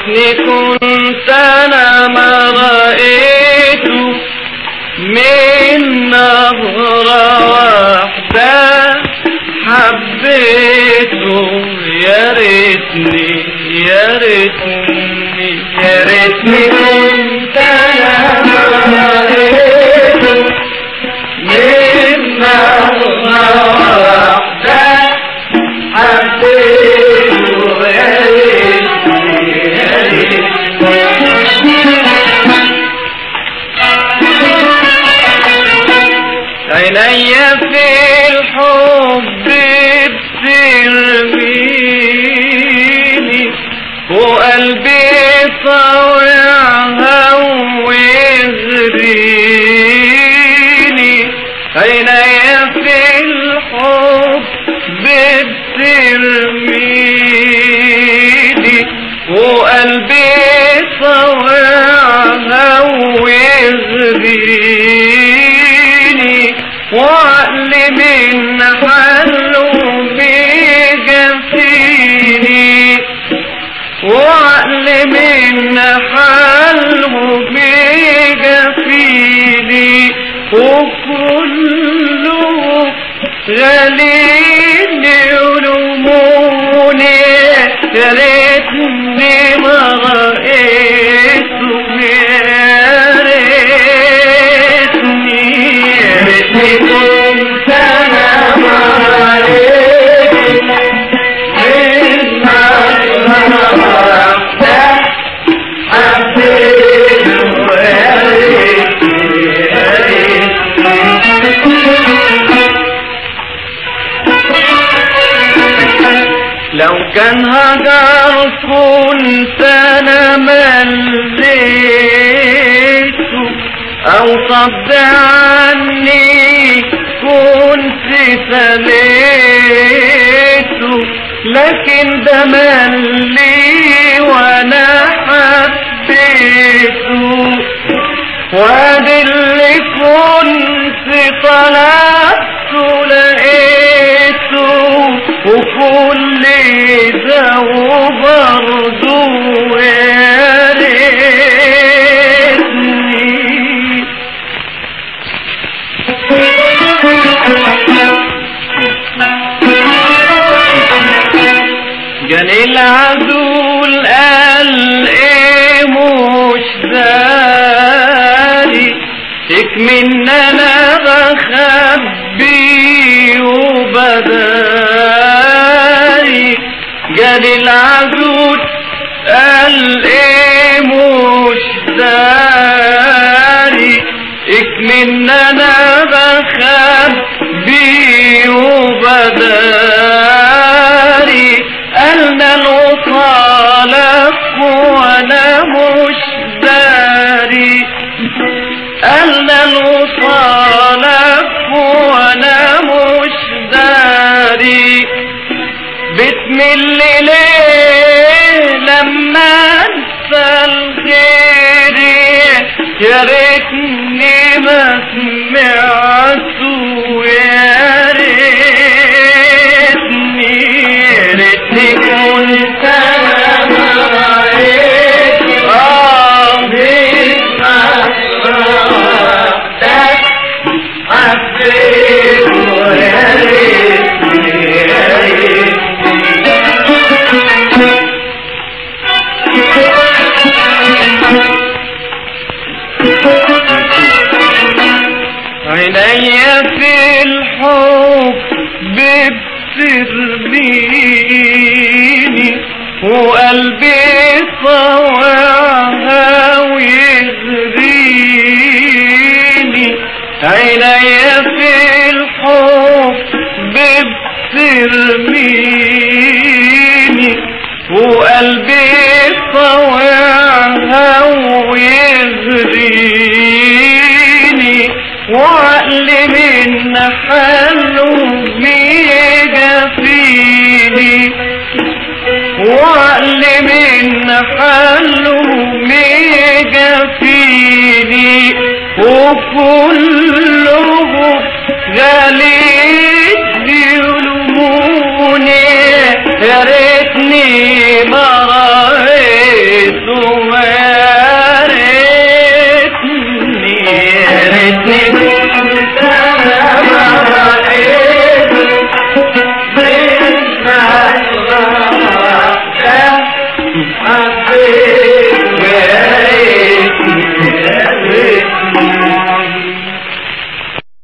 ريتني كنت انا ما رأيته من نظرة واحدة حبيته يا ريتني يا ريتني يا ريتني كنت انا ما رأيته من نظرة واحدة حبيته يا ريتني يا ريتني عيني في الحب بترميني وقلبي طوعها ويغريني عيني في الحب بترميني وقلبي طوعها ويغريني وعقلي من حله بيجفيني وعقلي من حله بيجفيني وكله غاليني ولموني يا ريتني ما رأيته يا ريتني يا ريتني كنت انا ما رأيته من نظرة واحدة حبيته يا ريتني يا ريتني لو كان هجر كنت انا مليته او صد عني كنت فليته لكن ده ملي وانا حبيته وادي اللي كنت طلبته لقيته وكل ده وبرضه يا ريتني جاني العزول قال ايه مش داري تكمن انا بخبي وبداري جاني العزول قال ايه مش داري اكمن انا بخبي وبداري قالنا الوصالك وانا مش داري قالنا الوصالك وانا مش داري بتمل ليه لما انسى الخير يا ريتني ما سمعته يا ريتني يا ريتني كنت انا ما رأيت اه بسمعتك حبيته يا ريتني يا عيني في الحب بترميني وقلبي طوعها ويغريني عيني في الحب بترميني وقلبي طوعها ويغريني وعقلي من حله بيجفيني وعقلي من حله بيجفيني وكله غالي يلوموني يا ريتني ما رأيت حبيت يا ريتني يا ريتني